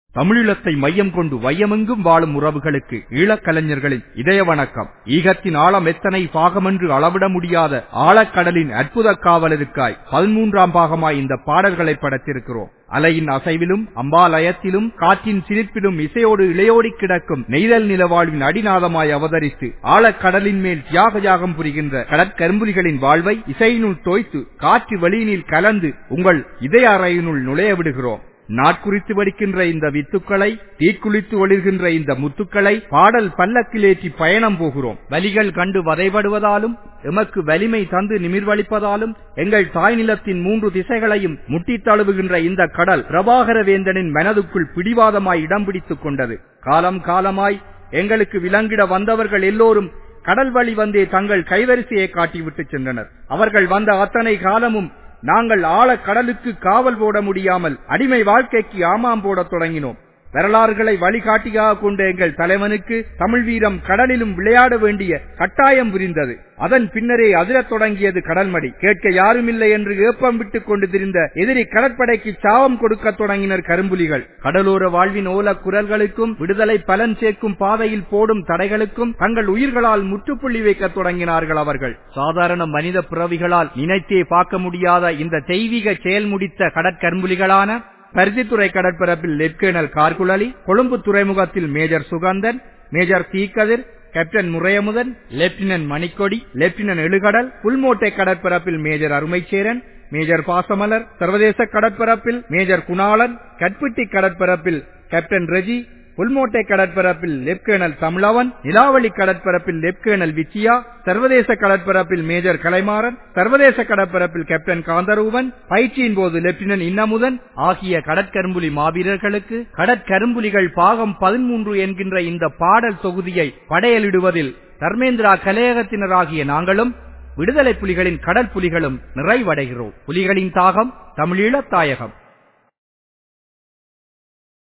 தமிழீழத்தை மையம் கொண்டு வையமெங்கும் வாழும் உறவுகளுக்கு ஈழக்கலைஞர்களின் இதய வணக்கம் ஈகத்தின் ஆழம் எத்தனை பாகமென்று அளவிட முடியாத ஆழக்கடலின் அற்புத காவலருக்காய் பதிமூன்றாம் பாகமாய் இந்த பாடல்களை படைத்திருக்கிறோம் அலையின் அசைவிலும் அம்பாலயத்திலும் காற்றின் சிரிப்பிலும் இசையோடு இளையோடி கிடக்கும் நெய்தல் நிலவாழ்வின் அடிநாதமாய் அவதரித்து ஆழக்கடலின் மேல் தியாக யாகம் புரிகின்ற கடற்கரும்புலிகளின் வாழ்வை இசையினுள் தோய்த்து காற்று வெளியினில் கலந்து உங்கள் இதய அறையினுள் நுழைய விடுகிறோம் நாட்குறித்து வடிக்கின்ற இந்த வித்துக்களை தீக்குளித்து ஒளிர்கின்ற இந்த முத்துக்களை பாடல் பல்லக்கிலேற்றி பயணம் போகிறோம் வலிகள் கண்டு வதைபடுவதாலும் எமக்கு வலிமை தந்து நிமிர்வளிப்பதாலும் எங்கள் தாய் நிலத்தின் மூன்று திசைகளையும் முட்டித் தழுவுகின்ற இந்த கடல் பிரபாகர வேந்தனின் மனதுக்குள் பிடிவாதமாய் இடம் பிடித்துக் கொண்டது காலம் காலமாய் எங்களுக்கு விலங்கிட வந்தவர்கள் எல்லோரும் கடல் வழி வந்தே தங்கள் கைவரிசையை காட்டிவிட்டு சென்றனர் அவர்கள் வந்த அத்தனை காலமும் நாங்கள் ஆழ கடலுக்கு காவல் போட முடியாமல் அடிமை வாழ்க்கைக்கு ஆமாம் போடத் தொடங்கினோம் வரலாறுகளை வழிகாட்டியாக கொண்ட எங்கள் தலைவனுக்கு தமிழ் வீரம் கடலிலும் விளையாட வேண்டிய கட்டாயம் புரிந்தது அதன் பின்னரே அதிரத் தொடங்கியது கடல்மடி கேட்க யாருமில்லை என்று ஏப்பம் விட்டுக் கொண்டு திரிந்த எதிரி கடற்படைக்கு சாவம் கொடுக்க தொடங்கினர் கரும்புலிகள் கடலோர வாழ்வின் ஓல குரல்களுக்கும் விடுதலை பலன் சேர்க்கும் பாதையில் போடும் தடைகளுக்கும் தங்கள் உயிர்களால் முற்றுப்புள்ளி வைக்க தொடங்கினார்கள் அவர்கள் சாதாரண மனித பிறவிகளால் நினைத்தே பார்க்க முடியாத இந்த தெய்வீக செயல் முடித்த கடற்கரும்புலிகளான பருத்தித்துறை கடற்பரப்பில் லெப்டினல் கார்குழலி கொழும்பு துறைமுகத்தில் major Suganthan major Theekkathir captain Muraiyamuthan lieutenant Manikkodi lieutenant Ezhukadal Pulmoddai கடற்பரப்பில் மேஜர் அருமைச்சேரன் மேஜர் பாசமலர் சர்வதேச கடற்பரப்பில் மேஜர் குணாளன் கட்பிட்டி கடற்பரப்பில் கேப்டன் ரெஜி புல்மோட்டை கடற்பரப்பில் லெப்டினல் தமிழவன் நிலாவளி கடற்பரப்பில் லெப்டினல் விச்சியா சர்வதேச கடற்பரப்பில் மேஜர் கலைமாறன் சர்வதேச கடற்பரப்பில் கேப்டன் காந்தரூபன் பயிற்சியின் போது லெப்டினன்ட் இன்னமுதன் ஆகிய கடற்கரும்புலி மாவீரர்களுக்கு கடற்கரும்புலிகள் பாகம் பதிமூன்று என்கின்ற இந்த பாடல் தொகுதியை படையலிடுவதில் தர்மேந்திரா கலையகத்தினராகிய நாங்களும் விடுதலை புலிகளின் கடல் புலிகளும் நிறைவடைகிறோம் புலிகளின் தாகம் தமிழீழத் தாயகம்